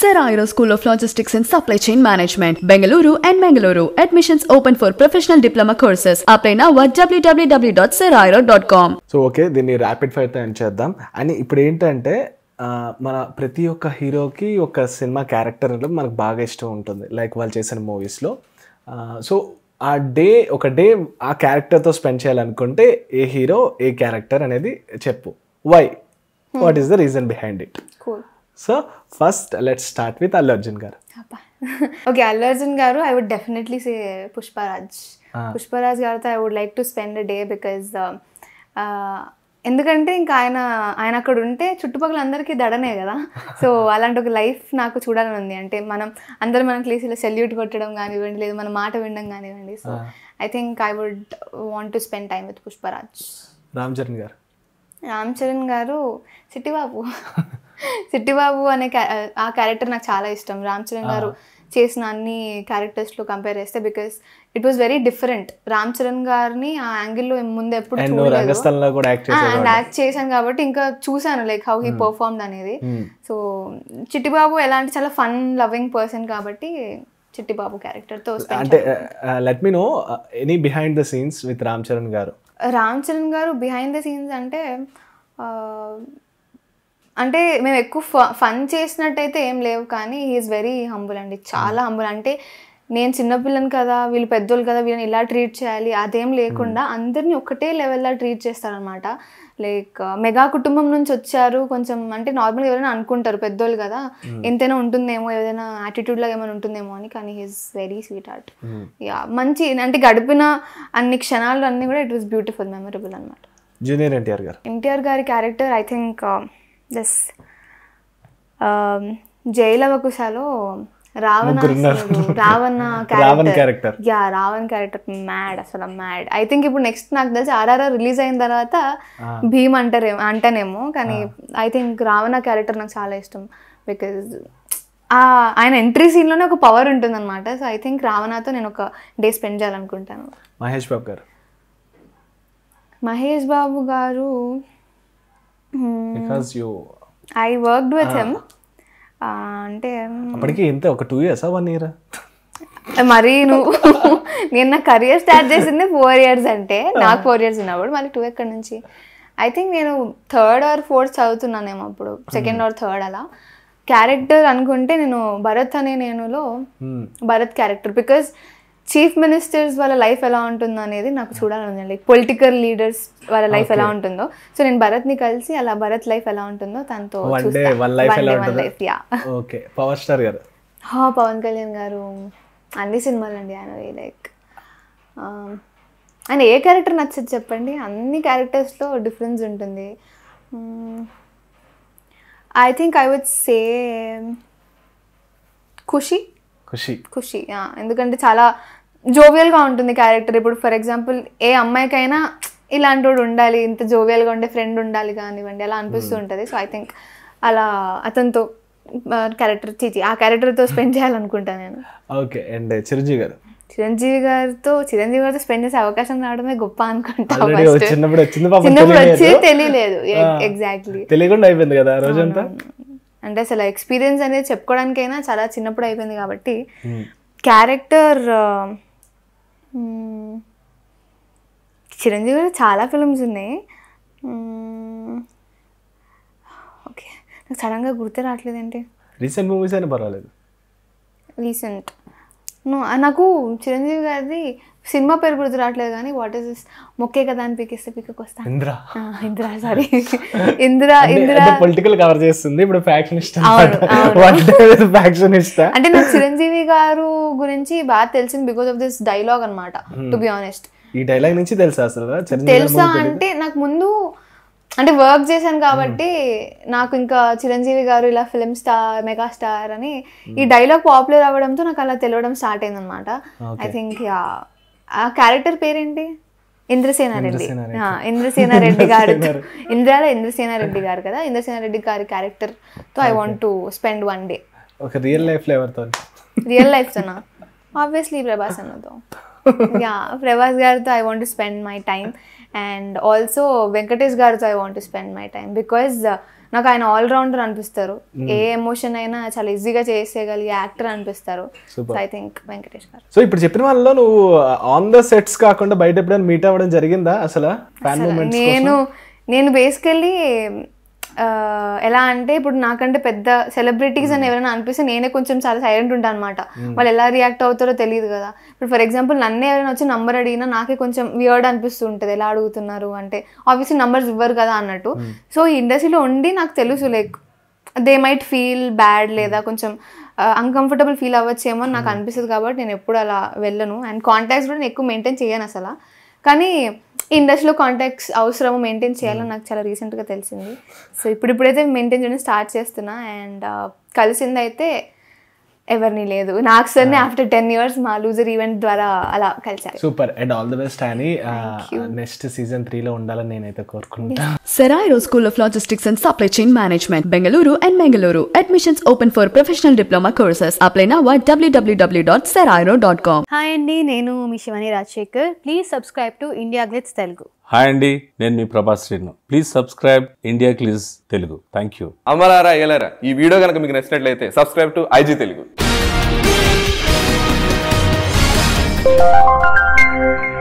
Serairo School of Logistics and Supply Chain Management, Bengaluru and Mangaluru. Admissions open for professional diploma courses. Apply now at www.serairo.com. So okay దీన్ని rapid ఫైర్తో end చేద్దాం అని ఇప్పుడు ఏంటంటే ఆ, మన ప్రతి ఒక్క హీరోకి ఒక సినిమా క్యారెక్టర్ అంటే మనకు బాగా ఇష్టం ఉంటుంది లైక్ వాళ్ళు చేసిన మూవీస్లో సో ఆ డే ఒక డే ఆ క్యారెక్టర్తో స్పెండ్ చేయాలనుకుంటే ఏ హీరో ఏ క్యారెక్టర్ అనేది చెప్పు why what is the reason behind it cool so first let start with Allu Arjun garu okay Allu Arjun garu I would definitely say Pushparaj Pushparaj గారితో I would like to spend day because ఎందుకంటే ఇంకా ఆయన ఆయన అక్కడ ఉంటే చుట్టుపక్కల అందరికీ దడనే కదా సో అలాంటి ఒక లైఫ్ నాకు చూడాలని ఉంది అంటే మనం అందరూ మనకి లేసి ఇలా సెల్యూట్ కొట్టడం కానివ్వండి లేదు మన మాట వినడం కానివ్వండి so I think I would want to spend time with Pushparaj Ram Charan garu Ram Charan గారు సిట్టిబాబు సిట్టిబాబు అనే క్యా- ఆ క్యారెక్టర్ నాకు చాలా ఇష్టం రామ్ చరణ్ గారు చేసిన అన్ని క్యారెక్టర్స్లో కంపేర్ చేస్తే because it was very different Ram Charan గారిని ఆ యాంగిల్లో ముందు ఎప్పుడు అండ్ నువ్వు చూడలేదు రంగస్థలంలో కూడా యాక్ట్ చేసావు అండ్ యాక్ట్ చేశాను కాబట్టి ఇంకా చూసాను లైక్ హౌ హీ పర్ఫార్మ్డ్ అనేది సో చిట్టిబాబు ఎలాంటి చాలా ఫన్ లవింగ్ పర్సన్ కాబట్టి చిట్టిబాబు క్యారెక్టర్తో అంటే let me know any behind the scenes with Ram Charan garu Ram Charan గారు బిహైండ్ ద సీన్స్ అంటే ఆ, అంటే మేము ఎక్కువ ఫన్ చేసినట్టయితే ఏం లేవు కానీ హీఈస్ వెరీ హంబుల్ అండి చాలా హంబుల్ అంటే నేను చిన్నపిల్లని కదా వీళ్ళు పెద్దోళ్ళు కదా వీళ్ళని ఇలా ట్రీట్ చేయాలి అదేం లేకుండా అందరినీ ఒకటే లెవెల్లో ట్రీట్ చేస్తారనమాట లైక్ మెగా కుటుంబం నుంచి వచ్చారు కొంచెం అంటే నార్మల్గా ఎవరైనా అనుకుంటారు పెద్దోళ్ళు కదా ఎంతైనా ఉంటుందేమో ఏదైనా యాటిట్యూడ్లో ఏమైనా ఉంటుందేమో అని కానీ he's very sweet heart yeah మంచి అంటే గడిపిన అన్ని క్షణాలు అన్నీ కూడా ఇట్ వాస్ బ్యూటిఫుల్ మెమరబుల్ అనమాట జూనియర్ ఎన్టీఆర్ గారు ఎన్టీఆర్ గారి క్యారెక్టర్ ఐ థింక్ దిస్ జైలవకుశలో రావణాసురుడు Ravana Ravan character character yeah Ravan character mad అసలు మ్యాడ్ ఐ థింక్ ఇప్పుడు నెక్స్ట్ నాకు తెలిసి ఆర్ఆర్ఆర్ రిలీజ్ అయిన తర్వాత భీమ్ అంటారేమో అంటానేమో కానీ ఐ థింక్ రావణ క్యారెక్టర్ నాకు చాలా ఇష్టం బికాజ్ ఆయన ఎంట్రీ సీన్లోనే ఒక పవర్ ఉంటుంది అనమాట సో ఐ థింక్ రావణతో నేను ఒక డే స్పెండ్ చేయాలనుకుంటాను Mahesh Babu garu Mahesh Babu garu because you I worked with him అంటే అప్పటికి ఎంత ఒక టూ ఇయర్స్ వన్ ఇయర్ మరి నువ్వు నేను నా కెరియర్ స్టార్ట్ చేసింది ఫోర్ ఇయర్స్ అంటే నాకు ఫోర్ ఇయర్స్ ఉన్నప్పుడు మళ్ళీ టూ ఎక్కడి నుంచి ఐ థింక్ నేను థర్డ్ ఆర్ ఫోర్త్ చదువుతున్నానేమో అప్పుడు సెకండ్ ఆర్ థర్డ్ అలా క్యారెక్టర్ అనుకుంటే నేను భరత్ అనే నేనులో Bharat character because chief ministers వాళ్ళ లైఫ్ ఎలా ఉంటుందో అనేది నాకు చూడాలని లైక్ పొలిటికల్ లీడర్స్ వాళ్ళ లైఫ్ ఎలా ఉంటుందో సో నేను భరత్ని కలిసి అలా భరత్ లైఫ్ ఎలా ఉంటుందో తనతో వన్ డే వన్ లైఫ్ ఎలా ఉంటుంది life yeah okay power star garu హా పవన్ కళ్యాణ్ గారు అన్ని సినిమాలు అండి ఆయన లైక్ ఆయన ఏ క్యారెక్టర్ నచ్చదు చెప్పండి అన్ని క్యారెక్టర్స్లో డిఫరెన్స్ ఉంటుంది I think I would say Kushi Kushi Kushi yeah. ఎందుకంటే చాలా జోవియల్గా ఉంటుంది క్యారెక్టర్ ఇప్పుడు ఫర్ ఎగ్జాంపుల్ ఏ అమ్మాయికైనా ఇలాంటి వాడు ఉండాలి ఇంత జోవియల్గా ఉండే ఫ్రెండ్ ఉండాలి కానివ్వండి అలా అనిపిస్తూ ఉంటుంది సో ఐ థింక్ అలా అతనితో క్యారెక్టర్ చీచి ఆ క్యారెక్టర్తో స్పెండ్ చేయాలనుకుంటాను నేను ఓకే అండ్ చిరంజీవి గారు చిరంజీవి గారితో చిరంజీవి గారితో స్పెండ్ చేసే అవకాశం రావడమే గొప్ప అనుకుంటా ఆల్రెడీ first. చిన్నప్పుడు వచ్చింది పాపం చిన్నప్పుడు వచ్చి తెలియలేదు. తెలియలేదు ఆ. ఎగ్జాక్ట్లీ తెలియకుండా అయిపోయింది కదా ఆ రోజంతా అంటే అసలు ఎక్స్పీరియన్స్ అనేది చెప్పుకోవడానికైనా చాలా చిన్నప్పుడు అయిపోయింది కాబట్టి క్యారెక్టర్ చిరంజీవి గారు చాలా ఫిల్మ్స్ ఉన్నాయి ఓకే నాకు సడన్గా గుర్తే రావట్లేదు ఏంటి రీసెంట్ మూవీస్ అయినా పర్వాలేదు రీసెంట్ నాకు చిరంజీవి గారిది సినిమా పేరు గుర్తు రావట్లేదు కానీ వాట్ ఈస్ దిస్ మొక్కే కదా అని పీకిస్తే పీకకు వస్తా Indra Indira sorry Indira Indira political cover చేస్తుంది ఇప్పుడు ఫ్యాక్షన్ ఇష్టం అవును, అవును. ఫ్యాక్షన్ ఇష్టా అంటే నాకు చిరంజీవి గారు గురించి బాగా తెలిసింది బికాస్ ఆఫ్ దిస్ డైలాగ్ అనమాట టు బి ఆనెస్ట్ ఈ డైలాగ్ నుంచి తెలుసా అసలు చిరంజీవి గారి తెలుసా movie అంటే నాకు ముందు అంటే వర్క్ చేశాను కాబట్టి నాకు ఇంకా చిరంజీవి గారు ఇలా ఫిలిం స్టార్ మెగా స్టార్ అని ఈ డైలాగ్ పాపులర్ అవ్వడంతో నాకు అలా తెలియడం స్టార్ట్ అయింది అనమాట ఐ థింక్ ఆ క్యారెక్టర్ పేరేంటి ఇంద్రసేనారెడ్డి ఇంద్రసేనారెడ్డి. ఆ, ఇంద్రసేనారెడ్డి గారు ఇంద్రాల ఇంద్రసేనారెడ్డి గారు కదా ఇంద్రసేనారెడ్డి గారి క్యారెక్టర్ తో I want to spend one day ఒక రియల్ లైఫ్ లో ఎవరితో రియల్ లైఫ్తోనా ఆబ్వియస్లీ ప్రభాస్ అన్నతో యా ప్రభాస్ గారితో I want spend my time and also Venkatesh గారితో I want spend my time because నాకు ఆయన ఆల్రౌండర్ అనిపిస్తారు ఏ ఎమోషన్ అయినా చాలా ఈజీగా చేసేయగలిగే యాక్టర్ అనిపిస్తారు so I think Venkatesh garu so ఇప్పుడు చెప్పిన వాళ్ళలో నువ్వు ఆన్ ద సెట్స్ కాకుండా బయట ఎప్పుడైనా మీట్ అవ్వడం జరిగిందా అసలు ఫ్యాన్ మూమెంట్స్ నేను నేను బేసికల్లీ ఎలా అంటే ఇప్పుడు నాకంటే పెద్ద సెలబ్రిటీస్ అని ఎవరైనా అనిపిస్తే నేనే కొంచెం చాలా సైలెంట్ ఉంటాను అనమాట వాళ్ళు ఎలా రియాక్ట్ అవుతారో తెలియదు కదా ఇప్పుడు ఫర్ ఎగ్జాంపుల్ నన్నే ఎవరైనా వచ్చి నంబర్ అడిగినా నాకే కొంచెం వియర్డ్ అనిపిస్తూ ఉంటుంది ఎలా అడుగుతున్నారు అంటే ఆబ్వియస్లీ నంబర్స్ ఇవ్వరు కదా అన్నట్టు సో ఈ ఇండస్ట్రీలో ఉండి నాకు తెలుసు like they might feel bad లేదా కొంచెం అన్కంఫర్టబుల్ ఫీల్ అవ్వచ్చేమో అని నాకు అనిపిస్తుంది కాబట్టి నేను ఎప్పుడు అలా వెళ్ళను అండ్ కాంటాక్ట్స్ కూడా నేను ఎక్కువ మెయింటైన్ చేయను అసలు కానీ ఇండస్ట్రీలో కాంటాక్ట్స్ అవసరము మెయింటైన్ చేయాలని నాకు చాలా రీసెంట్గా తెలిసింది సో ఇప్పుడు ఇప్పుడైతే మెయింటైన్ చేయడం స్టార్ట్ చేస్తున్నా అండ్ కలిసిందైతే ఎవరిని లేదు నాకు సరే ఆఫ్టర్ టెన్ ఇయర్స్ మా లూజర్ ఈవెంట్ ద్వారా అలా కలిసారు super and all the best అని నెక్స్ట్ సీజన్ త్రీలో ఉండాలని నేనైతే కోరుకుంటా Serairo School of Logistics and Supply Chain Management, Bengaluru and Mangaluru. Admissions open for professional diploma courses. Apply now at www.serairo.com. Hi అండి నేను మీ Shivani Rajasekhar please subscribe to India Glitz Telugu hi అండి నేను మీ Prabhas Srinu please subscribe India Glitz Telugu thank you అమలారా అయ్యలారా ఈ video కనుక మీకు నచ్చినట్లయితే సబ్స్క్రైబ్ టు ఐజీ తెలుగు